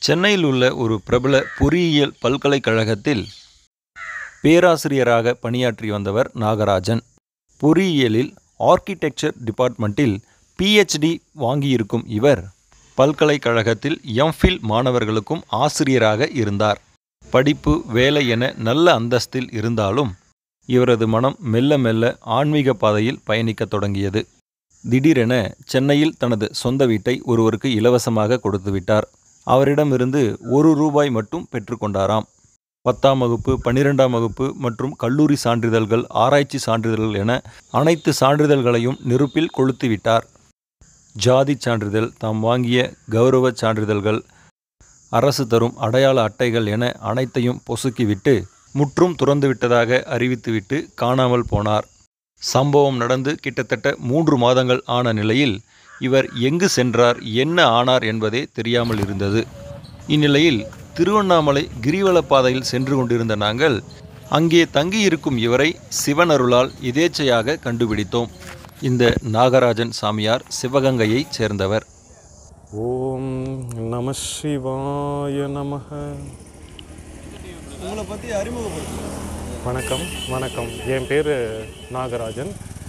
சென்னையில் உள்ள ஒரு பிரபல பொறியியல் பல்கலைக்கழகத்தில் பேராசிரியராக பணியாற்றி வந்தவர் நாகராஜன் பொறியியலில் ஆர்க்கிடெக்சர் டிபார்ட்மெண்ட்டில் பிஹெச்டி வாங்கியிருக்கும் இவர் பல்கலைக்கழகத்தில் எம்ஃபில் மாணவர்களுக்கும் ஆசிரியராக இருந்தார் படிப்பு வேலை என நல்ல அந்தஸ்தில் இருந்தாலும் இவரது மனம் மெல்ல மெல்ல ஆன்மீக பாதையில் பயணிக்கத் தொடங்கியது திடீரென சென்னையில் தனது சொந்த வீட்டை ஒருவருக்கு இலவசமாக கொடுத்துவிட்டார் அவரிடமிருந்து ஒரு ரூபாய் மட்டும் பெற்றுக்கொண்டாராம் பத்தாம் வகுப்பு பன்னிரெண்டாம் வகுப்பு மற்றும் கல்லூரி சான்றிதழ்கள் ஆராய்ச்சி சான்றிதழ்கள் என அனைத்து சான்றிதழ்களையும் நெருப்பில் கொளுத்திவிட்டார் ஜாதி சான்றிதழ் தாம் வாங்கிய கௌரவ சான்றிதழ்கள் அரசு தரும் அடையாள அட்டைகள் என அனைத்தையும் பொசுக்கிவிட்டு முற்றும் துறந்துவிட்டதாக அறிவித்துவிட்டு காணாமல் போனார் சம்பவம் நடந்து கிட்டத்தட்ட மூன்று மாதங்கள் ஆன நிலையில் இவர் எங்கு சென்றார் என்ன ஆனார் என்பதே தெரியாமல் இருந்தது இந்நிலையில் திருவண்ணாமலை கிரிவல பாதையில் சென்று கொண்டிருந்த நாங்கள் அங்கே தங்கியிருக்கும் இவரை சிவன் அருளால் எதேச்சையாக கண்டுபிடித்தோம் இந்த நாகராஜன் சாமியார் சிவகங்கையைச் சேர்ந்தவர் ஓம் நம சிவாய நமக உங்களை பற்றி அறிமுகப்படுத்துங்க வணக்கம் வணக்கம் என் பேர் நாகராஜன்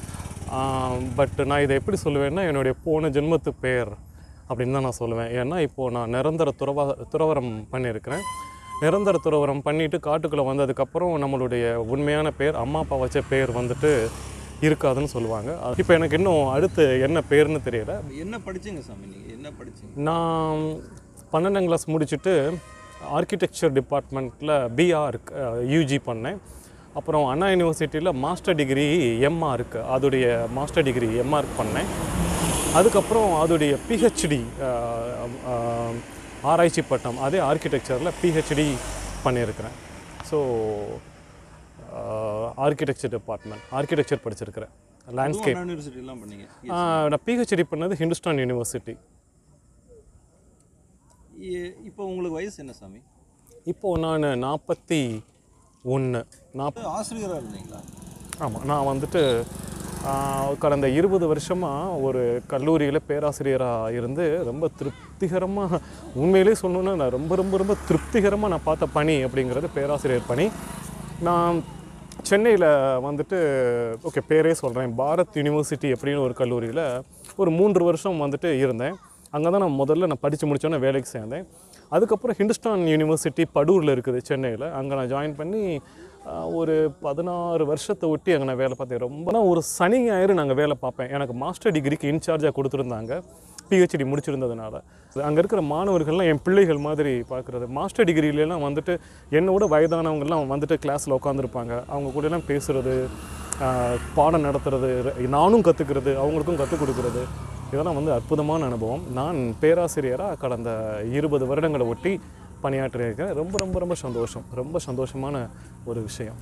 பட் நான் இதை எப்படி சொல்லுவேன்னா என்னுடைய போன ஜென்மத்து பேர் அப்படின்னு தான் நான் சொல்லுவேன் ஏன்னா இப்போது நான் நிரந்தர துறவா துறவரம் பண்ணியிருக்கிறேன் நிரந்தர துறவரம் பண்ணிவிட்டு காட்டுக்குள்ளே வந்ததுக்கப்புறம் நம்மளுடைய உண்மையான பேர் அம்மா அப்பா வச்ச பேர் வந்துட்டு இருக்காதுன்னு சொல்லுவாங்க இப்போ எனக்கு இன்னும் அடுத்து என்ன பேர்னு தெரியல என்ன படிச்சீங்க சாமி நீங்கள் என்ன படிச்சீங்க நான் பன்னெண்டாம் கிளாஸ் முடிச்சுட்டு ஆர்கிடெக்சர் டிபார்ட்மெண்ட்டில் பிஆர் யூஜி பண்ணேன் அப்புறம் அண்ணா யூனிவர்சிட்டியில் மாஸ்டர் டிகிரி எம்ஆர்க்கு அதோடைய மாஸ்டர் டிகிரி எம்ஆர்க் பண்ணேன் அதுக்கப்புறம் அதோடைய பிஹெச்டி ஆராய்ச்சி பட்டம் அதே ஆர்கிடெக்சரில் பிஹெச்டி பண்ணியிருக்கிறேன் ஸோ ஆர்கிடெக்சர் டிபார்ட்மெண்ட் ஆர்கிடெக்சர் படிச்சிருக்கிறேன் லேண்ட்ஸ்கேப் யூனிவர்சிட்டிலாம் பண்ணீங்க நான் பிஹெச்டி பண்ணது ஹிந்துஸ்தான் யூனிவர்சிட்டி இப்போ உங்களுக்கு வயசு என்ன சாமி இப்போது நான் நாற்பத்தி ஒன்று நாப் ஆசிரியராக இருந்தீங்களா ஆமாம் நான் வந்துட்டு ஆஹ், கடந்த இருபது வருஷமாக ஒரு கல்லூரியில் பேராசிரியராக இருந்து ரொம்ப திருப்திகரமாக உண்மையிலே சொல்லணுன்னா நான் ரொம்ப ரொம்ப ரொம்ப திருப்திகரமாக நான் பார்த்த பணி அப்படிங்கிறது பேராசிரியர் பணி நான் சென்னையில் வந்துட்டு ஓகே பேரே சொல்கிறேன் பாரத் யூனிவர்சிட்டி அப்படின்னு ஒரு கல்லூரியில் ஒரு மூன்று வருஷம் வந்துட்டு இருந்தேன் அங்கே தான் நான் முதல்ல நான் படித்து முடித்தோன்னே வேலைக்கு சேர்ந்தேன் அதுக்கப்புறம் ஹிந்துஸ்தான் யூனிவர்சிட்டி படூரில் இருக்குது சென்னையில் அங்கே நான் ஜாயின் பண்ணி ஆஹ், ஒரு பதினாறு வருஷத்தை ஒட்டி அங்கே நான் வேலை பார்த்தேன் ரொம்ப நான் ஒரு சனி ஞாயிறு நாங்கள் வேலை பார்ப்பேன் எனக்கு மாஸ்டர் டிகிரிக்கு இன்சார்ஜாக கொடுத்துருந்தாங்க பிஹெச்டி முடிச்சிருந்ததுனால அங்கே இருக்கிற மாணவர்கள்லாம் என் பிள்ளைகள் மாதிரி பார்க்குறது மாஸ்டர் டிகிரியிலலாம் வந்துட்டு என்னோட வயதானவங்கெல்லாம் வந்துட்டு கிளாஸில் உட்காந்துருப்பாங்க அவங்க கூடலாம் பேசுகிறது பாடம் நடத்துறது நானும் கற்றுக்கிறது அவங்களுக்கும் கற்றுக் கொடுக்குறது இதெல்லாம் வந்து அற்புதமான அனுபவம் நான் பேராசிரியராக கடந்த இருபது வருடங்களை ஒட்டி பணியாற்றியிருக்கேன் ரொம்ப ரொம்ப ரொம்ப சந்தோஷம் ரொம்ப சந்தோஷமான ஒரு விஷயம்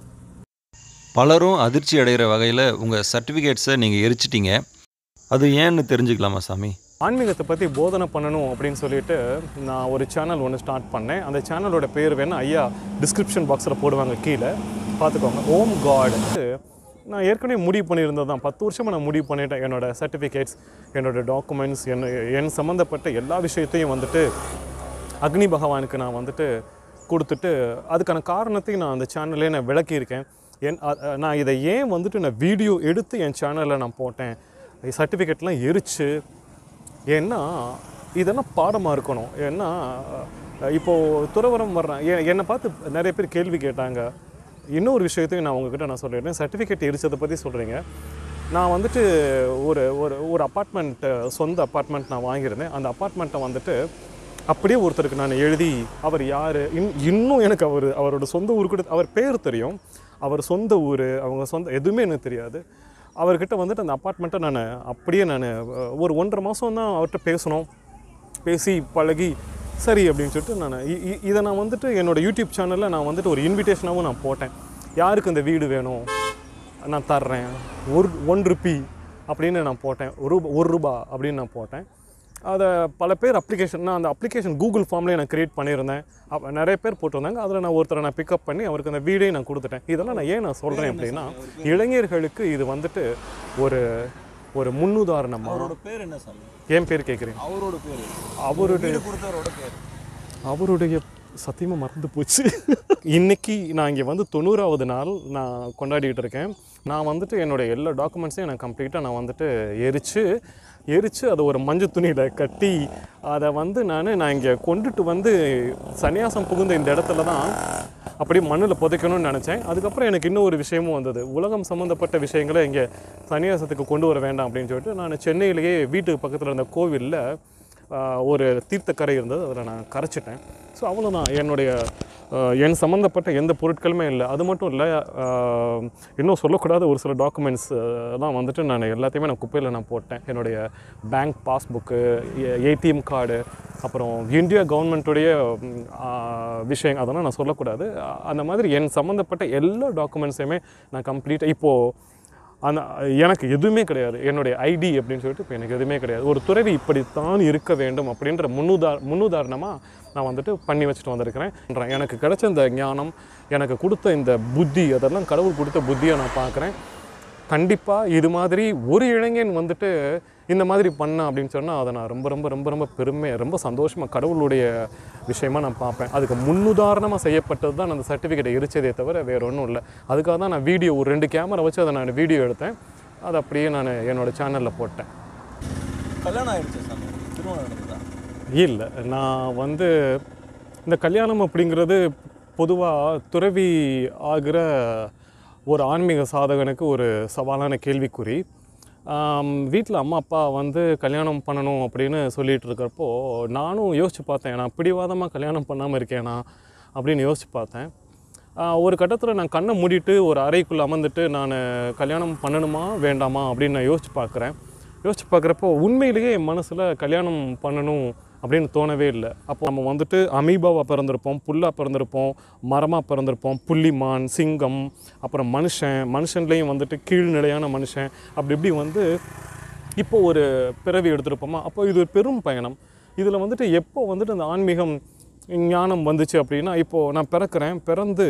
பலரும் அதிர்ச்சி அடைகிற வகையில் உங்கள் சர்டிஃபிகேட்ஸை நீங்கள் எரிச்சிட்டீங்க அது ஏன்னு தெரிஞ்சுக்கலாமா சாமி ஆன்மீகத்தை பற்றி போதனை பண்ணணும் அப்படின்னு சொல்லிட்டு நான் ஒரு சேனல் ஒன்று ஸ்டார்ட் பண்ணேன் அந்த சேனலோட பேர் வேணால் ஐயா டிஸ்கிரிப்ஷன் பாக்ஸில் போடுவாங்க கீழே பார்த்துக்கோங்க ஓம் காட் நான் ஏற்கனவே முடிவு பண்ணியிருந்தது தான் பத்து வருஷமாக நான் முடிவு பண்ணிட்டேன் என்னோட சர்டிஃபிகேட்ஸ் என்னோட டாக்குமெண்ட்ஸ் என்ன என் சம்மந்தப்பட்ட எல்லா விஷயத்தையும் வந்துட்டு அக்னி பகவானுக்கு நான் வந்துட்டு கொடுத்துட்டு அதுக்கான காரணத்தையும் நான் அந்த சேனல்லே நான் விளக்கியிருக்கேன் என் அ- அ- நான் இதை ஏன் வந்துட்டு நான் வீடியோ எடுத்து என் சேனலில் நான் போட்டேன் சர்டிஃபிகேட்லாம் எரிச்சு ஏன்னா இதெல்லாம் பாடமாக இருக்கணும் ஏன்னா அஹ், இப்போது துறவரம் வர்றேன் எ- என்னை பார்த்து நிறைய பேர் கேள்வி கேட்டாங்க இன்னொரு விஷயத்தையும் நான் உங்ககிட்ட நான் சொல்லிடுறேன் சர்டிஃபிகேட் எரிச்சதை பற்றி சொல்கிறீங்க நான் வந்துட்டு ஒரு ஒரு ஒரு அப்பார்ட்மெண்ட் சொந்த அப்பார்ட்மெண்ட் நான் வாங்கியிருந்தேன் அந்த அப்பார்ட்மெண்ட்டை வந்துட்டு அப்படியே ஒருத்தருக்கு நான் எழுதி அவர் யார் இன் இன்னும் எனக்கு அவர் அவரோட சொந்த ஊர் கூட அவர் பேர் தெரியும் அவர் சொந்த ஊர் அவங்க சொந்த எதுவுமே எனக்கு தெரியாது அவர்கிட்ட வந்துட்டு அந்த அப்பார்ட்மெண்ட்டை நான் அப்படியே நான் ஒரு ஒன்றரை மாதம் தான் அவர்கிட்ட பேசணும் பேசி பழகி சரி அப்படின்னு சொல்லிட்டு நான் இ- இ- இதை நான் வந்துட்டு என்னோட யூடியூப் சேனலில் நான் வந்துட்டு ஒரு இன்விடேஷனாகவும் நான் போட்டேன் யாருக்கு இந்த வீடு வேணும் நான் தர்றேன் ஒரு ஒன் ருபி அப்படின்னு நான் போட்டேன் ஒரு ஒரு ரூபா அப்படின்னு நான் போட்டேன் அதை பல பேர் அப்ளிகேஷன் நான் அந்த அப்ளிகேஷன் கூகுள் ஃபார்ம்லேயே நான் க்ரியேட் பண்ணியிருந்தேன் அப்போ நிறைய பேர் போட்டிருந்தாங்க அதில் நான் ஒருத்தரை நான் பிக்கப் பண்ணி அவருக்கு அந்த வீடையும் நான் கொடுத்துட்டேன் இதெல்லாம் நான் ஏன் நான் சொல்கிறேன் அப்படின்னா இளைஞர்களுக்கு இது வந்துட்டு ஒரு ஒரு முன்னுதாரணமாக அவரோட பேர் என்ன சாமி என் பேர் கேட்குறீங்க அவரோட பேர் அவருடைய கொடுத்தவரோட பேர் அவருடைய சத்தியமாக மறந்து போச்சு இன்னைக்கு நான் இங்கே வந்து தொண்ணூறாவது நாள் நான் கொண்டாடிட்டு இருக்கேன் நான் வந்துட்டு என்னுடைய எல்லா டாக்குமெண்ட்ஸையும் நான் கம்ப்ளீட்டாக நான் வந்துட்டு எரித்து எரித்து அதை ஒரு மஞ்சள் துணியில் கட்டி அதை வந்து நான் நான் இங்கே கொண்டுட்டு வந்து சன்னியாசம் புகுந்த இந்த இடத்துல தான் அப்படியே மண்ணில் புதைக்கணும்னு நினச்சேன் அதுக்கப்புறம் எனக்கு இன்னும் ஒரு விஷயமும் வந்தது உலகம் சம்மந்தப்பட்ட விஷயங்களை இங்கே சன்னியாசத்துக்கு கொண்டு வர வேண்டாம் அப்படின்னு சொல்லிட்டு நான் சென்னையிலேயே வீட்டுக்கு பக்கத்தில் இருந்த கோவிலில் ஆஹ், ஒரு தீர்த்தக்கரை இருந்தது அதில் நான் கரைச்சிட்டேன் ஸோ அவ்வளோதான் என்னுடைய ஆஹ், என் சம்மந்தப்பட்ட எந்த பொருட்களுமே இல்லை அது மட்டும் இல்லை ஆஹ், இன்னும் சொல்லக்கூடாத ஒரு சில டாக்குமெண்ட்ஸ் தான் வந்துட்டு நான் எல்லாத்தையுமே நான் குப்பையில் நான் போட்டேன் என்னுடைய பேங்க் பாஸ்புக்கு ஏடிஎம் கார்டு அப்புறம் இந்தியா கவர்மெண்ட்டுடைய விஷயம் அதெல்லாம் நான் சொல்லக்கூடாது அ- அந்த மாதிரி என் சம்மந்தப்பட்ட எல்லா டாக்குமெண்ட்ஸையுமே நான் கம்ப்ளீட்டாக இப்போது அந்த எனக்கு எதுவுமே கிடையாது என்னுடைய ஐடி அப்படின்னு சொல்லிட்டு இப்போ எனக்கு எதுவுமே கிடையாது ஒரு துறவி இப்படித்தான் இருக்க வேண்டும் அப்படின்ற முன்னுதா முன்னுதாரணமாக நான் வந்துட்டு பண்ணி வச்சுட்டு வந்திருக்கிறேன் எனக்கு கிடைச்ச இந்த ஞானம் எனக்கு கொடுத்த இந்த புத்தி அதெல்லாம் கடவுள் கொடுத்த புத்தியை நான் பார்க்குறேன் கண்டிப்பாக இது மாதிரி ஒரு இளைஞன் வந்துட்டு இந்த மாதிரி பண்ண அப்படின்னு சொன்னால் அதை நான் ரொம்ப ரொம்ப ரொம்ப ரொம்ப பெருமை ரொம்ப சந்தோஷமாக கடவுளுடைய விஷயமா நான் பார்ப்பேன் அதுக்கு முன்னுதாரணமாக செய்யப்பட்டது தான் அந்த சர்டிஃபிகேட்டை எரிச்சதே தவிர வேறு ஒன்றும் இல்லை அதுக்காக தான் நான் வீடியோ ஒரு ரெண்டு கேமரா வச்சு அதை நான் வீடியோ எடுத்தேன் அதை அப்படியே நான் என்னோடய சேனலில் போட்டேன் கல்யாணம் ஆயிடுச்சு சாமி திருமணம் நடந்ததா இல்லை நான் வந்து இந்த கல்யாணம் அப்படிங்கிறது பொதுவாக துறவி ஆகிற ஒரு ஆன்மீக சாதகனுக்கு ஒரு சவாலான கேள்விக்குறி வீட்டில் அம்மா அப்பா வந்து கல்யாணம் பண்ணணும் அப்படின்னு சொல்லிட்டு இருக்கிறப்போ நானும் யோசித்து பார்த்தேன் நான் பிடிவாதமாக கல்யாணம் பண்ணாமல் இருக்கேனா அப்படின்னு யோசித்து பார்த்தேன் ஆஹ் ஒரு கட்டத்தில் நான் கண்ணை மூடிட்டு ஒரு அறைக்குள்ளே அமர்ந்துட்டு நான் கல்யாணம் பண்ணணுமா வேண்டாமா அப்படின்னு நான் யோசிச்சு பார்க்குறேன் யோசிச்சு பார்க்குறப்போ உண்மையிலேயே என் மனசில் கல்யாணம் பண்ணணும் அப்படின்னு தோணவே இல்லை அப்போ நம்ம வந்துட்டு அமீபாவாக பிறந்திருப்போம் புல்லாக பிறந்திருப்போம் மரமாக பிறந்திருப்போம் புள்ளிமான் சிங்கம் அப்புறம் மனுஷன் மனுஷன்லேயும் வந்துட்டு கீழ்நிலையான மனுஷன் அப்படி இப்படி வந்து இப்போ ஒரு பிறவி எடுத்திருப்போமா அப்போ இது ஒரு பெரும் பயணம் இதில் வந்துட்டு எப்போ வந்துட்டு அந்த ஆன்மீகம் ஞானம் வந்துச்சு அப்படின்னா இப்போது நான் பிறக்கிறேன் பிறந்து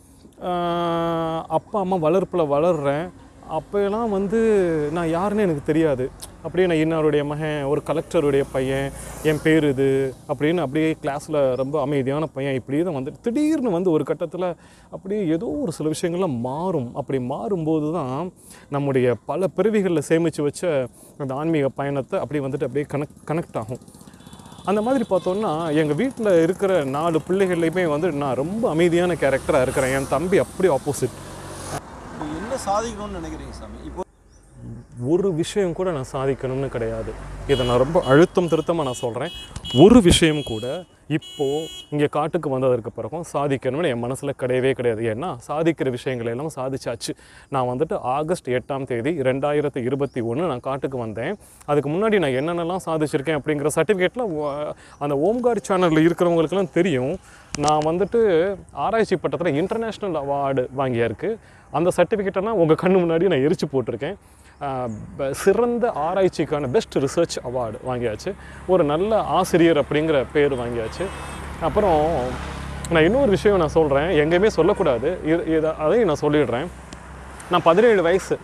ஆஹ், அப்பா அம்மா வளர்ப்பில் வளர்றேன் அப்போலாம் வந்து நான் யாருன்னு எனக்கு தெரியாது அப்படியே நான் இன்னாருடைய மகன் ஒரு கலெக்டருடைய பையன் என் பேர் இது அப்படின்னு அப்படியே கிளாஸில் ரொம்ப அமைதியான பையன் இப்படியே தான் வந்து திடீர்னு வந்து ஒரு கட்டத்தில் அப்படியே ஏதோ ஒரு சில விஷயங்கள்லாம் மாறும் அப்படி மாறும்போது தான் நம்முடைய பல பிறவிகளில் சேமித்து வச்ச அந்த ஆன்மீக பயணத்தை அப்படி வந்துட்டு அப்படியே கனெக்ட் கனெக்ட் ஆகும் அந்த மாதிரி பார்த்தோன்னா எங்கள் வீட்டில் இருக்கிற நாலு பிள்ளைகள்லையுமே வந்து நான் ரொம்ப அமைதியான கேரக்டராக இருக்கிறேன் என் தம்பி அப்படி ஆப்போசிட் இப்போ என்ன சாதிக்கணும்னு நினைக்கிறீங்க சாமி இப்போ ஒரு விஷயம் கூட நான் சாதிக்கணும்னு கிடையாது இதை நான் ரொம்ப அழுத்தம் திருத்தமாக நான் சொல்கிறேன் ஒரு விஷயம் கூட இப்போது இங்கே காட்டுக்கு வந்ததற்கு பிறகும் சாதிக்கணும்னு என் மனசில் கிடையவே கிடையாது ஏன்னா சாதிக்கிற விஷயங்களை எல்லாம் சாதிச்சாச்சு நான் வந்துட்டு ஆகஸ்ட் எட்டாம் தேதி ரெண்டாயிரத்தி இருபத்தி ஒன்று நான் காட்டுக்கு வந்தேன் அதுக்கு முன்னாடி நான் என்னென்னலாம் சாதிச்சிருக்கேன் அப்படிங்கிற சர்டிஃபிகேட்டில் அந்த ஓம்கார் சேனலில் இருக்கிறவங்களுக்கெல்லாம் தெரியும் நான் வந்துட்டு ஆராய்ச்சி பட்டத்தில் இன்டர்நேஷ்னல் அவார்டு வாங்கியாருக்கு அந்த சர்டிஃபிகேட்டெல்லாம் உங்கள் கண்ணு முன்னாடி நான் எரிச்சு போட்டிருக்கேன் ஆஹ் ப- சிறந்த ஆராய்ச்சிக்கான பெஸ்ட் ரிசர்ச் அவார்டு வாங்கியாச்சு ஒரு நல்ல ஆசிரியர் அப்படிங்கிற பேர் வாங்கியாச்சு அப்புறம் நான் இன்னொரு விஷயம் நான் சொல்கிறேன் எங்கேயுமே சொல்லக்கூடாது இது இதை அதையும் நான் சொல்லிடுறேன் நான் பதினேழு வயசு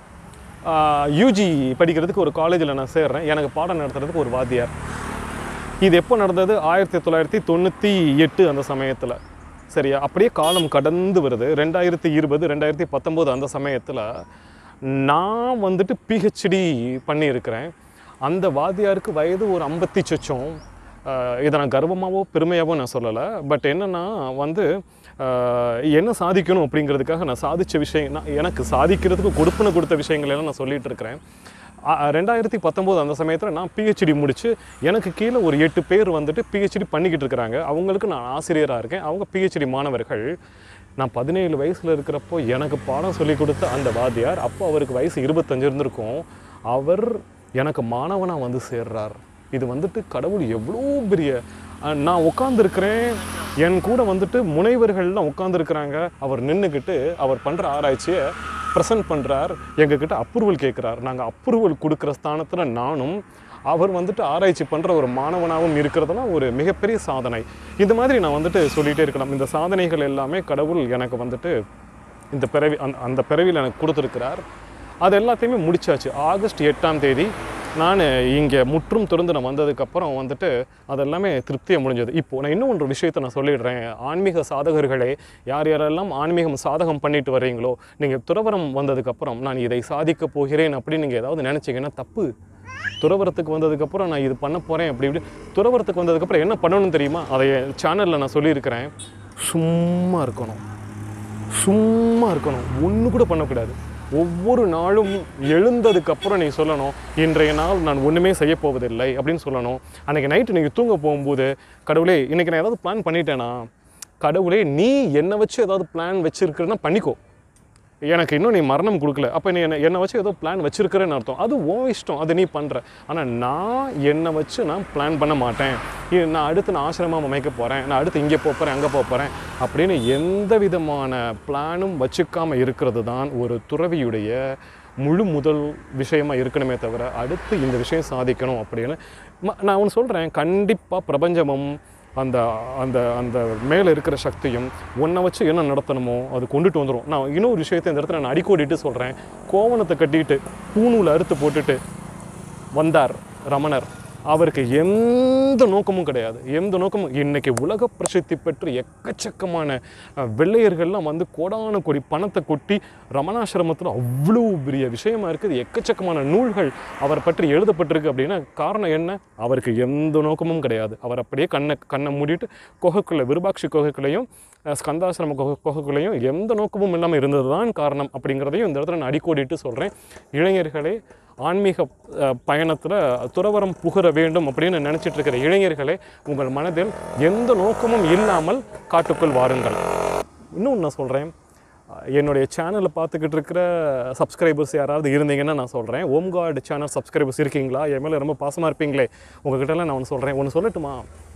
யூஜி படிக்கிறதுக்கு ஒரு காலேஜில் நான் சேர்றேன் எனக்கு பாடம் நடத்துறதுக்கு ஒரு வாத்தியார் இது எப்போ நடந்தது ஆயிரத்தி தொள்ளாயிரத்தி தொண்ணூற்றி எட்டு அந்த சமயத்தில் சரியா அப்படியே காலம் கடந்து வருது ரெண்டாயிரத்தி இருபது ரெண்டாயிரத்தி பத்தொம்போது அந்த சமயத்தில் நான் வந்துட்டு பிஹெச்டி பண்ணியிருக்கிறேன் அந்த வாத்தியாருக்கு வயது ஒரு ஐம்பத்தி சொச்சம் ஆஹ் இதை நான் கர்வமாகவோ பெருமையாவோ நான் சொல்லலை பட் என்னென்னா வந்து ஆஹ் என்ன சாதிக்கணும் அப்படிங்கிறதுக்காக நான் சாதித்த விஷயம் நான் எனக்கு சாதிக்கிறதுக்கு கொடுப்புன்னு கொடுத்த விஷயங்கள் எல்லாம் நான் சொல்லிட்டு இருக்கிறேன் ஆ, ரெண்டாயிரத்தி பத்தொம்போது அந்த சமயத்தில் நான் பிஹெச்டி முடிச்சு எனக்கு கீழே ஒரு எட்டு பேர் வந்துட்டு பிஹெச்டி பண்ணிக்கிட்டு இருக்கிறாங்க அவங்களுக்கு நான் ஆசிரியராக இருக்கேன் அவங்க பிஹெச்டி மாணவர்கள் நான் பதினேழு வயசில் இருக்கிறப்போ எனக்கு பாடம் சொல்லி கொடுத்த அந்த வாத்தியார் அப்போ அவருக்கு வயசு இருபத்தஞ்சு இருந்திருக்கும் அவர் எனக்கு மாணவனாக வந்து சேர்றார் இது வந்துட்டு கடவுள் எவ்வளோ பெரிய அஹ், நான் உட்காந்துருக்கிறேன் என் கூட வந்துட்டு முனைவர்கள்லாம் உட்காந்துருக்குறாங்க அவர் நின்றுக்கிட்டு அவர் பண்ணுற ஆராய்ச்சியை ப்ரெசென்ட் பண்ணுறார் எங்ககிட்ட அப்ரூவல் கேட்குறார் நாங்கள் அப்ரூவல் கொடுக்குற ஸ்தானத்தில் நானும் அவர் வந்துட்டு ஆராய்ச்சி பண்ணுற ஒரு மாணவனாகவும் இருக்கிறதெல்லாம் ஒரு மிகப்பெரிய சாதனை இந்த மாதிரி நான் வந்துட்டு சொல்லிகிட்டே இருக்கலாம் இந்த சாதனைகள் எல்லாமே கடவுள் எனக்கு வந்துட்டு இந்த பிறவி அந்த அந்த பிறவியில் எனக்கு கொடுத்துருக்கிறார் அது எல்லாத்தையுமே முடிச்சாச்சு ஆகஸ்ட் எட்டாம் தேதி நான் இங்கே முற்றும் திறந்து நான் வந்ததுக்கப்புறம் வந்துட்டு அதெல்லாமே திருப்தியாக முடிஞ்சது இப்போ நான் இன்னும் ஒரு விஷயத்தை நான் சொல்லிடுறேன் ஆன்மீக சாதகர்களே யார் யாரெல்லாம் ஆன்மீகம் சாதகம் பண்ணிட்டு வர்றீங்களோ நீங்கள் துறவரம் வந்ததுக்கப்புறம் நான் இதை சாதிக்க போகிறேன் அப்படின்னு நீங்கள் ஏதாவது நினச்சிங்கன்னா தப்பு துறவரத்துக்கு வந்ததுக்கப்புறம் நான் இது பண்ண போகிறேன் அப்படி இப்படி துறவரத்துக்கு வந்ததுக்கப்புறம் என்ன பண்ணணும்னு தெரியுமா அதை சேனலில் நான் சொல்லியிருக்கிறேன் சும்மா இருக்கணும் சும்மா இருக்கணும் ஒன்று கூட பண்ணக்கூடாது ஒவ்வொரு நாளும் எழுந்ததுக்கப்புறம் நீ சொல்லணும் இன்றைய நாள் நான் ஒன்றுமே செய்ய போவதில்லை அப்படின்னு சொல்லணும் அன்றைக்கி நைட்டு நீங்கள் தூங்க போகும்போது கடவுளே இன்றைக்கி நான் ஏதாவது பிளான் பண்ணிட்டேனா கடவுளே நீ என்னை வச்சு ஏதாவது பிளான் வச்சுருக்கிறன்னா பண்ணிக்கோ எனக்கு இன்னும் நீ மரணம் கொடுக்கல அப்போ நீ என்ன என்னை வச்சு ஏதோ பிளான் வச்சிருக்கிறேன்னு அர்த்தம் அது உன் இஷ்டம் அது நீ பண்ணுற ஆனால் நான் என்னை வச்சு நான் பிளான் பண்ண மாட்டேன் இ- நான் அடுத்து நான் ஆசிரமம் அமைக்க போகிறேன் நான் அடுத்து இங்கே போகிறேன் அங்கே போகிறேன் அப்படின்னு எந்த விதமான பிளானும் வச்சுக்காம இருக்கிறது தான் ஒரு துறவியுடைய முழு முதல் விஷயமா இருக்கணுமே தவிர அடுத்து இந்த விஷயம் சாதிக்கணும் அப்படின்னு ம- நான் ஒன்று சொல்கிறேன் கண்டிப்பாக பிரபஞ்சமும் அந்த அந்த அந்த மேலே இருக்கிற சக்தியும் உன்னை வச்சு என்ன நடத்தணுமோ அது கொண்டுட்டு வந்துடும் நான் இன்னொரு விஷயத்தை இந்த இடத்துல நான் அடிக்கோடிட்டு சொல்கிறேன் கோவணத்தை கட்டிட்டு பூணூல் அறுத்து போட்டுட்டு வந்தார் ரமணர் அவருக்கு எந்த நோக்கமும் கிடையாது எந்த நோக்கமும் இன்னைக்கு உலக பிரசித்தி பெற்று எக்கச்சக்கமான அஹ், வெள்ளையர்கள்லாம் வந்து கோடான கோடி பணத்தை கொட்டி ரமணாசிரமத்தில் அவ்வளோ பெரிய விஷயமா இருக்குது எக்கச்சக்கமான நூல்கள் அவர் பற்றி எழுதப்பட்டிருக்கு அப்படின்னா காரணம் என்ன அவருக்கு எந்த நோக்கமும் கிடையாது அவர் அப்படியே கண்ணை கண்ணை மூடிட்டு குகைக்குள்ள விருபாட்சி குகைக்குள்ளேயும் அஹ், ஸ்கந்தாசிரம குகை குகைக்குள்ளேயும் எந்த நோக்கமும் இல்லாமல் இருந்தது தான் காரணம் அப்படிங்கிறதையும் இந்த இடத்துல நான் அடிக்கோடிட்டு சொல்கிறேன் இளைஞர்களே ஆன்மீக பயணத்தில் துறவரம் புகர வேண்டும் அப்படின்னு நினச்சிட்டு இருக்கிற இளைஞர்களே உங்கள் மனதில் எந்த நோக்கமும் இல்லாமல் காட்டுக்குள் வாருங்கள் இன்னும் நான் சொல்கிறேன் என்னுடைய சேனலை பார்த்துக்கிட்டு இருக்கிற சப்ஸ்கிரைபர்ஸ் யாராவது இருந்தீங்கன்னா நான் சொல்கிறேன் ஓம் காட் சேனல் சப்ஸ்கிரைபர்ஸ் இருக்கீங்களா என் மேலே ரொம்ப பாசமாக இருப்பீங்களே உங்ககிட்டலாம் நான் ஒன்று சொல்கிறேன் ஒன்று சொல்லட்டுமா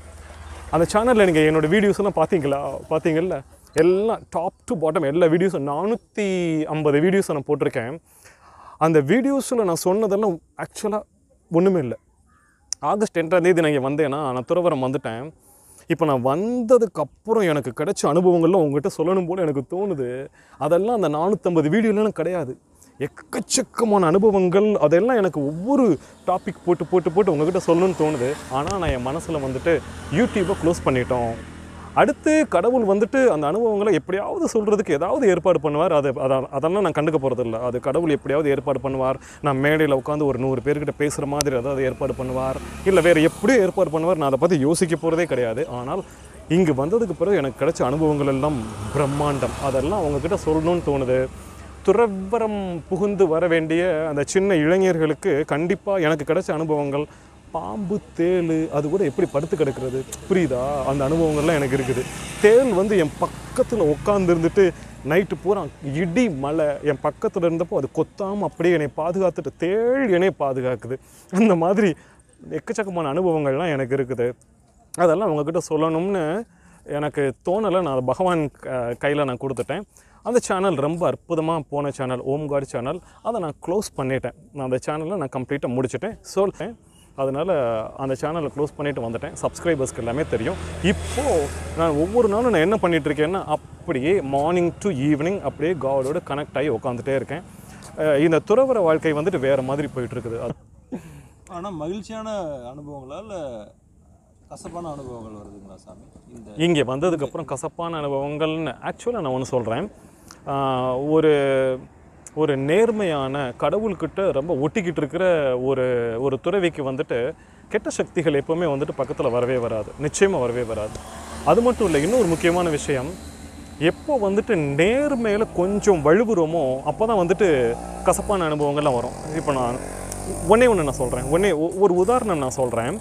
அந்த சேனலில் நீங்கள் என்னோடய வீடியோஸ் எல்லாம் பார்த்தீங்களா பார்த்தீங்கல்ல எல்லாம் டாப் டு பாட்டம் எல்லா வீடியோஸும் நானூற்றி ஐம்பது வீடியோஸ் நான் போட்டிருக்கேன் அந்த வீடியோஸில் நான் சொன்னதெல்லாம் ஆக்சுவலாக ஒன்றுமே இல்லை ஆகஸ்ட் எட்டாம் தேதி நான் இங்கே வந்தேன்னா நான் துறவரம் வந்துட்டேன் இப்போ நான் வந்ததுக்கப்புறம் எனக்கு கிடைச்ச அனுபவங்கள்லாம் உங்ககிட்ட சொல்லணும் போல எனக்கு தோணுது அதெல்லாம் அந்த நானூற்றம்பது வீடியோலாம் கிடையாது எக்கச்சக்கமான அனுபவங்கள் அதெல்லாம் எனக்கு ஒவ்வொரு டாபிக் போட்டு போட்டு போட்டு உங்ககிட்ட சொல்லணும்னு தோணுது ஆனால் நான் என் மனசில் வந்துட்டு யூடியூப்பை க்ளோஸ் பண்ணிட்டோம் அடுத்து கடவுள் வந்துட்டு அந்த அனுபவங்களை எப்படியாவது சொல்கிறதுக்கு ஏதாவது ஏற்பாடு பண்ணுவார் அது அத- அதெல்லாம் நான் கண்டுக்க போகிறதில்ல அது கடவுள் எப்படியாவது ஏற்பாடு பண்ணுவார் நான் மேடையில் உட்காந்து ஒரு நூறு பேர்கிட்ட பேசுகிற மாதிரி ஏதாவது ஏற்பாடு பண்ணுவார் இல்லை வேறு எப்படியும் ஏற்பாடு பண்ணுவார் நான் அதை பற்றி யோசிக்க போகிறதே கிடையாது ஆனால் இங்கு வந்ததுக்கு பிறகு எனக்கு கிடைச்ச அனுபவங்கள் எல்லாம் பிரம்மாண்டம் அதெல்லாம் உங்ககிட்ட சொல்லணும்னு தோணுது துறவரம் புகுந்து வர வேண்டிய அந்த சின்ன இளைஞர்களுக்கு கண்டிப்பாக எனக்கு கிடைச்ச அனுபவங்கள் பாம்பு தேள் அது கூட எப்படி படுத்து கிடக்கிறது புரியுதா அந்த அனுபவங்கள்லாம் எனக்கு இருக்குது தேள் வந்து என் பக்கத்தில் உட்காந்து இருந்துட்டு நைட்டு பூரா இடி மழை என் பக்கத்தில் இருந்தப்போ அது கொத்தாமல் அப்படியே என்னை பாதுகாத்துட்டு தேள் என்னை பாதுகாக்குது அந்த மாதிரி எக்கச்சக்கமான அனுபவங்கள்லாம் எனக்கு இருக்குது அதெல்லாம் உங்ககிட்ட சொல்லணும்னு எனக்கு தோணலை நான் அதை பகவான் கையில் நான் கொடுத்துட்டேன் அந்த சேனல் ரொம்ப அற்புதமாக போன சேனல் ஓம் காட் சேனல் அதை நான் க்ளோஸ் பண்ணிட்டேன் நான் அந்த சேனலை நான் கம்ப்ளீட்டாக முடிச்சிட்டேன் சொல்லிட்டேன் அதனால் அந்த சேனலை க்ளோஸ் பண்ணிட்டு வந்துட்டேன் சப்ஸ்கிரைபர்ஸ்க்கு எல்லாமே தெரியும் இப்போது நான் ஒவ்வொரு நாளும் நான் என்ன பண்ணிட்டு இருக்கேன்னா அப்படியே மார்னிங் டு ஈவினிங் அப்படியே காடோட கனெக்ட் ஆகி உட்காந்துட்டே இருக்கேன் அஹ் இந்த துறவர வாழ்க்கை வந்துட்டு வேறு மாதிரி போயிட்டு இருக்குது அது ஆனால் மகிழ்ச்சியான அனுபவங்களா இல்லை கசப்பான அனுபவங்கள் வருதுங்களா சாமி இந்த இங்கே வந்ததுக்கப்புறம் கசப்பான அனுபவங்கள்னு ஆக்சுவலாக நான் ஒன்று சொல்கிறேன் ஒரு ஒரு நேர்மையான கடவுள்கிட்ட ரொம்ப ஒட்டிக்கிட்டு இருக்கிற ஒரு ஒரு துறவிக்கு வந்துட்டு கெட்ட சக்திகள் எப்போவுமே வந்துட்டு பக்கத்தில் வரவே வராது நிச்சயமாக வரவே வராது அது மட்டும் இல்லை இன்னொரு முக்கியமான விஷயம் எப்போ வந்துட்டு நேர்மையில் கொஞ்சம் வழுவுறோமோ அப்போ தான் வந்துட்டு கசப்பான அனுபவங்கள்லாம் வரும் இப்போ நான் ஒன்றே ஒன்று நான் சொல்கிறேன் ஒன்றே ஒரு உதாரணம் நான் சொல்கிறேன்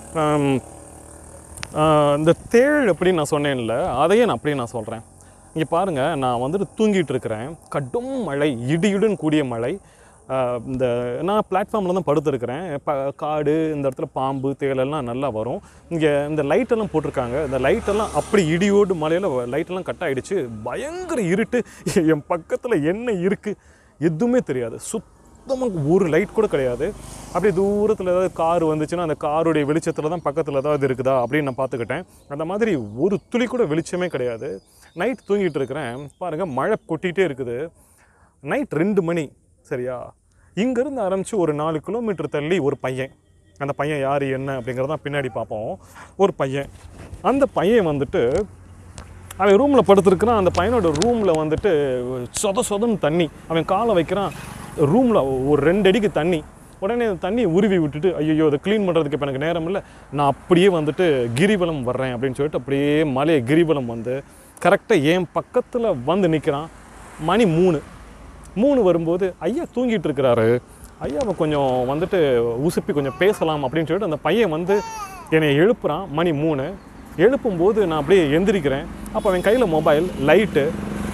ஆஹ் இந்த தேள் அப்படின்னு நான் சொன்னேன்ல அதையே நான் அப்படியே நான் சொல்கிறேன் இங்கே பாருங்கள் நான் வந்துட்டு தூங்கிட்டு இருக்கிறேன் கடும் மழை இடியுடன் கூடிய மழை ஆஹ் இந்த நான் பிளாட்ஃபார்மில் தான் படுத்துருக்கிறேன் ப காடு இந்த இடத்துல பாம்பு தேளெல்லாம் நல்லா வரும் இங்கே இந்த லைட்டெல்லாம் போட்டிருக்காங்க இந்த லைட்டெல்லாம் அப்படி இடியோடு மழையில் லைட்டெல்லாம் கட் ஆயிடுச்சு பயங்கர இருட்டு என் பக்கத்தில் என்ன இருக்குது எதுவுமே தெரியாது சுத்தமாக ஒரு லைட் கூட கிடையாது அப்படியே தூரத்தில் ஏதாவது கார் வந்துச்சுன்னா அந்த காருடைய வெளிச்சத்தில் தான் பக்கத்தில் ஏதாவது இருக்குதா அப்படின்னு நான் பார்த்துக்கிட்டேன் அந்த மாதிரி ஒரு துளி கூட வெளிச்சமே கிடையாது நைட் தூங்கிட்டு இருக்கிறேன் பாருங்கள் மழை கொட்டிகிட்டே இருக்குது நைட் ரெண்டு மணி சரியா இங்கேருந்து ஆரம்பித்து ஒரு நாலு கிலோமீட்டர் தள்ளி ஒரு பையன் அந்த பையன் யார் என்ன அப்படிங்கிறதான் பின்னாடி பார்ப்போம் ஒரு பையன் அந்த பையன் வந்துட்டு அவன் ரூமில் படுத்துருக்கிறான் அந்த பையனோட ரூமில் வந்துட்டு சொத சொதன்னு தண்ணி அவன் காலை வைக்கிறான் ரூமில் ஒரு ரெண்டு அடிக்கு தண்ணி உடனே அந்த தண்ணியை உருவி விட்டுட்டு ஐயோ அதை க்ளீன் பண்ணுறதுக்கு இப்போ எனக்கு நேரம் இல்லை நான் அப்படியே வந்துட்டு கிரிவலம் வர்றேன் அப்படின்னு சொல்லிட்டு அப்படியே மலையை கிரிவலம் வந்து கரெக்டாக என் பக்கத்தில் வந்து நிற்கிறான் மணி மூணு மூணு வரும்போது ஐயா தூங்கிட்டு இருக்கிறாரு ஐயாவை கொஞ்சம் வந்துட்டு உசுப்பி கொஞ்சம் பேசலாம் அப்படின்னு சொல்லிட்டு அந்த பையன் வந்து என்னை எழுப்புறான் மணி மூணு எழுப்பும்போது நான் அப்படியே எந்திரிக்கிறேன் அப்போ அவன் கையில் மொபைல் லைட்டு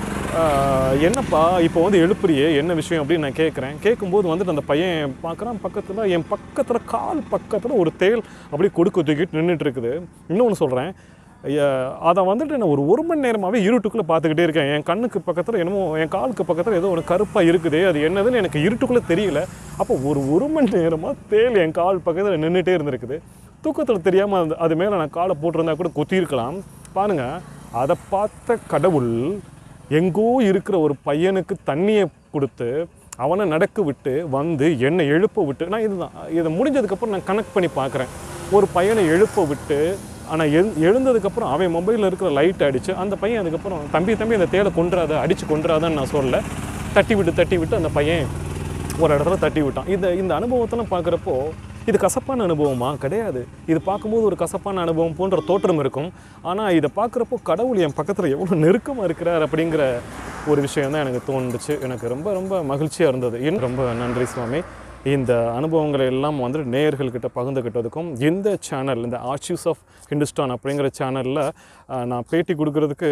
என்னப்பா இப்போ வந்து எழுப்புறியே என்ன விஷயம் அப்படின்னு நான் கேட்குறேன் கேட்கும்போது வந்துட்டு அந்த பையன் பார்க்குறான் பக்கத்தில் என் பக்கத்தில் கால் பக்கத்தில் ஒரு தேள் அப்படியே கொடுக்க தூக்கிட்டு நின்றுட்டு இருக்குது இன்னொன்று சொல்கிறேன் அதை வந்துட்டு நான் ஒரு ஒரு மணி நேரமாகவே இருட்டுக்குள்ளே பார்த்துக்கிட்டே இருக்கேன் என் கண்ணுக்கு பக்கத்தில் என்னமோ என் காலுக்கு பக்கத்தில் ஏதோ ஒரு கருப்பாக இருக்குது அது என்னதுன்னு எனக்கு இருட்டுக்குள்ளே தெரியல அப்போ ஒரு ஒரு மணி நேரமாக தேள் என் கால் பக்கத்தில் நின்றுட்டே இருந்திருக்குது தூக்கத்தில் தெரியாமல் அது அது மேலே நான் காலை போட்டிருந்தா கூட கொத்தியிருக்கலாம் பாருங்கள் அதை பார்த்த கடவுள் எங்கோ இருக்கிற ஒரு பையனுக்கு தண்ணியை கொடுத்து அவனை நடக்க விட்டு வந்து என்னை எழுப்ப விட்டு நான் இதுதான் இதை முடிஞ்சதுக்கப்புறம் நான் கனெக்ட் பண்ணி பார்க்குறேன் ஒரு பையனை எழுப்ப விட்டு ஆனால் எழு எழுந்ததுக்கப்புறம் அவன் மொபைலில் இருக்கிற லைட் அடித்து அந்த பையன் அதுக்கப்புறம் தம்பி தம்பி அந்த தேலை கொன்றாத அடித்து கொன்றாதான்னு நான் சொல்லலை தட்டி விட்டு தட்டி விட்டு அந்த பையன் ஒரு இடத்துல தட்டி விட்டான் இந்த இந்த அனுபவத்தெல்லாம் பார்க்குறப்போ இது கசப்பான அனுபவமா கிடையாது இது பார்க்கும்போது ஒரு கசப்பான அனுபவம் போன்ற தோற்றம் இருக்கும் ஆனால் இதை பார்க்குறப்போ கடவுள் என் பக்கத்தில் எவ்வளோ நெருக்கமாக இருக்கிறார் அப்படிங்கிற ஒரு விஷயம் தான் எனக்கு தோணுச்சு எனக்கு ரொம்ப ரொம்ப மகிழ்ச்சியாக இருந்தது இன்னும் ரொம்ப நன்றி சுவாமி இந்த அனுபவங்களை எல்லாம் வந்துட்டு நேயர்கள்கிட்ட பகிர்ந்துக்கிட்டதுக்கும் இந்த சேனல் இந்த ஆர்ச்சிவ்ஸ் ஆஃப் ஹிந்துஸ்தான் அப்படிங்கிற சேனலில் நான் பேட்டி கொடுக்கறதுக்கு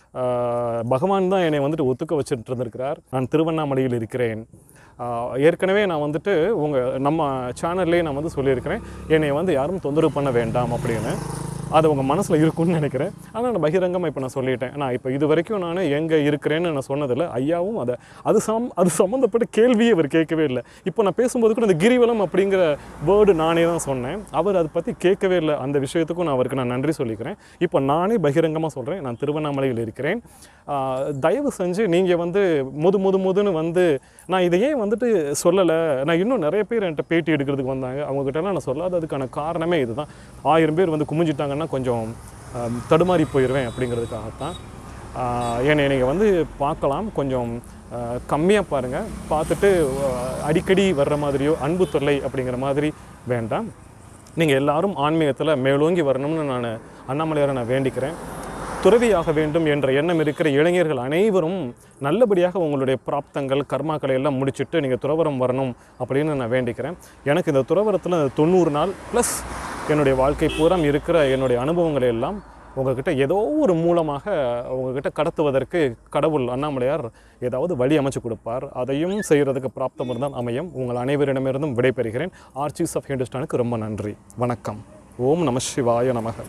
ஆஹ், பகவான் தான் என்னை வந்துட்டு ஒத்துக்க வச்சுட்டு இருந்திருக்கிறார் நான் திருவண்ணாமலையில் இருக்கிறேன் ஆஹ், ஏற்கனவே நான் வந்துட்டு உங்கள் நம்ம சேனல்லே நான் வந்து சொல்லியிருக்கிறேன் என்னை வந்து யாரும் தொந்தரவு பண்ண வேண்டாம் அப்படின்னு அது உங்கள் மனசில் இருக்கும்னு நினைக்கிறேன் ஆனால் நான் பகிரங்கமாக இப்போ நான் சொல்லிட்டேன் நான் இப்போ இது வரைக்கும் நான் எங்கே இருக்கிறேன்னு நான் சொன்னதில்ல ஐயாவும் அதை அது சம் அது சம்மந்தப்பட்ட கேள்வியே அவர் கேட்கவே இல்லை இப்போ நான் பேசும்போது கூட இந்த கிரிவலம் அப்படிங்கிற வேர்டு நானே தான் சொன்னேன் அவர் அதை பற்றி கேட்கவே இல்லை அந்த விஷயத்துக்கும் நான் அவருக்கு நான் நன்றி சொல்லிக்கிறேன் இப்போ நானே பகிரங்கமாக சொல்கிறேன் நான் திருவண்ணாமலையில் இருக்கிறேன் ஆஹ், தயவு செஞ்சு நீங்கள் வந்து முது முது முதுன்னு வந்து நான் இதை ஏன் வந்துட்டு சொல்லலை நான் இன்னும் நிறைய பேர் என்கிட்ட பேட்டி எடுக்கிறதுக்கு வந்தாங்க அவங்ககிட்டலாம் நான் சொல்லாததுக்கான காரணமே இதுதான் ஆயிரம் பேர் வந்து குமிஞ்சிட்டாங்கன்னா கொஞ்சம் ஆஹ், தடுமாறி போயிடுவேன் அப்படிங்கிறதுக்காகத்தான் ஆஹ், என்னை நீங்கள் வந்து பார்க்கலாம் கொஞ்சம் கம்மியாக பாருங்கள் பார்த்துட்டு ஆஹ், அடிக்கடி வர்ற மாதிரியோ அன்பு தொல்லை அப்படிங்கிற மாதிரி வேண்டாம் நீங்கள் எல்லாரும் ஆன்மீகத்தில் மேலோங்கி வரணும்னு நான் அண்ணாமலையாரை நான் வேண்டிக்கிறேன் துறவியாக வேண்டும் என்ற எண்ணம் இருக்கிற இளைஞர்கள் அனைவரும் நல்லபடியாக உங்களுடைய பிராப்தங்கள் கர்மாக்களை எல்லாம் முடிச்சுட்டு நீங்கள் துறவரம் வரணும் அப்படின்னு நான் வேண்டிக்கிறேன் எனக்கு இந்த துறவரத்தில் தொண்ணூறு நாள் ப்ளஸ் என்னுடைய வாழ்க்கை பூரா இருக்கிற என்னுடைய அனுபவங்களை எல்லாம் உங்ககிட்ட ஏதோ ஒரு மூலமாக உங்ககிட்ட கடத்துவதற்கு கடவுள் அண்ணாமலையார் ஏதாவது வழி அமைச்சு கொடுப்பார் அதையும் செய்கிறதுக்கு பிராப்தம் இருந்தால் அமையும் உங்கள் அனைவரிடமிருந்தும் விடைபெறுகிறேன் ஆர்ச்சிஸ் ஆஃப் ஹிந்துஸ்டானுக்கு ரொம்ப நன்றி வணக்கம் ஓம் நம சிவாய நமக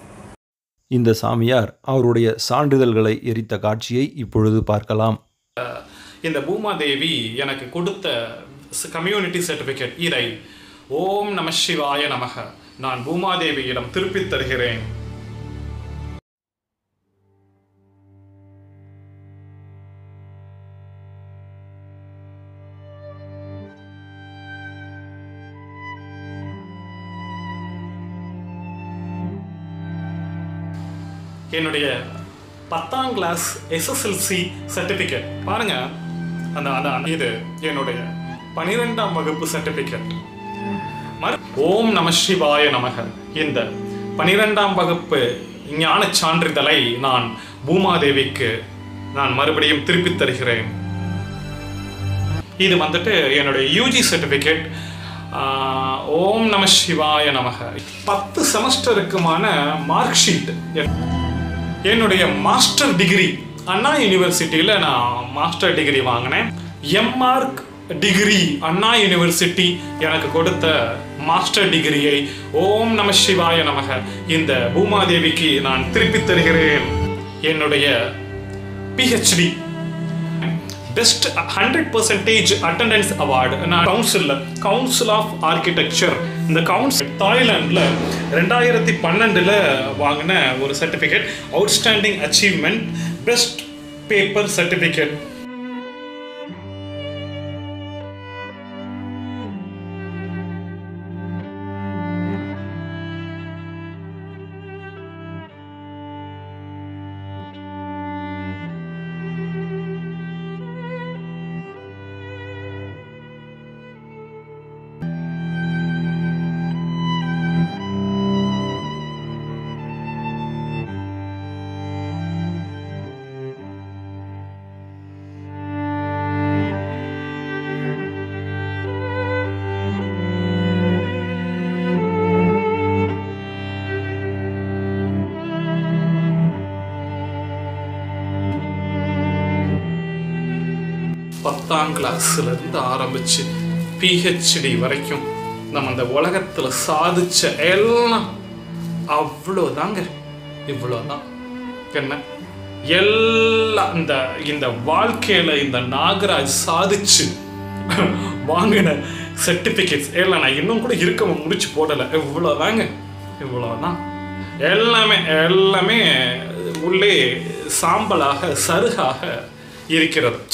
இந்த சாமியார் அவருடைய சான்றிதழ்களை எரித்த காட்சியை இப்பொழுது பார்க்கலாம் இந்த பூமாதேவி எனக்கு கொடுத்த கம்யூனிட்டி சர்டிஃபிகேட் இதை ஓம் நம சிவாய நமக நான் பூமாதேவியிடம் திருப்பித் தருகிறேன் என்னுடைய பத்தாம் கிளாஸ் எஸ்எஸ்எல்சி சர்டிஃபிகேட் பாருங்க அந்த அந்த அந்த- இது என்னுடைய பனிரெண்டாம் வகுப்பு சர்டிஃபிகேட் மறு ஓம் நம சிவாய நமக இந்த பனிரெண்டாம் வகுப்பு ஞான சான்றிதழை நான் பூமாதேவிக்கு நான் மறுபடியும் திருப்பித் தருகிறேன் இது வந்துட்டு என்னுடைய யூஜி சர்டிஃபிகேட் ஓம் நம சிவாய நமக பத்து செமஸ்டருக்குமான மார்க் ஷீட் என்னுடைய மாஸ்டர் டிகிரி அண்ணா யூனிவர்சிட்டியில் நான் மாஸ்டர் டிகிரி வாங்கினேன் எம்மார்க் டிகிரி அண்ணா யூனிவர்சிட்டி எனக்கு கொடுத்த மாஸ்டர் டிகிரியை ஓம் நம சிவாய நமக இந்த பூமாதேவிக்கு நான் திருப்பித் தருகிறேன் என்னுடைய PhD best hundred percentage attendance award நான் கவுன்சிலில் கவுன்சில் ஆஃப் ஆர்கிடெக்சர் இந்த கவுன்சில் தாய்லாண்டில் ரெண்டாயிரத்தி பன்னெண்டில் வாங்கின ஒரு certificate outstanding achievement best paper certificate பத்தாம் கிளாஸ்லேருந்து ஆரம்பித்து பிஹெச்டி வரைக்கும் நம்ம அந்த உலகத்தில் சாதிச்ச எல்லாம் அவ்வளோதாங்க இவ்வளோதான் என்ன எல்லாம் இந்த இந்த வாழ்க்கையில இந்த நாகராஜ் சாதிச்சு வாங்கின சர்டிபிகேட்ஸ் எல்லாம் நான் இன்னும் கூட இருக்க முடிச்சு போடலை இவ்வளோதாங்க இவ்வளோதான் எல்லாமே எல்லாமே உள்ளே சாம்பலாக சருகாக இருக்கிறது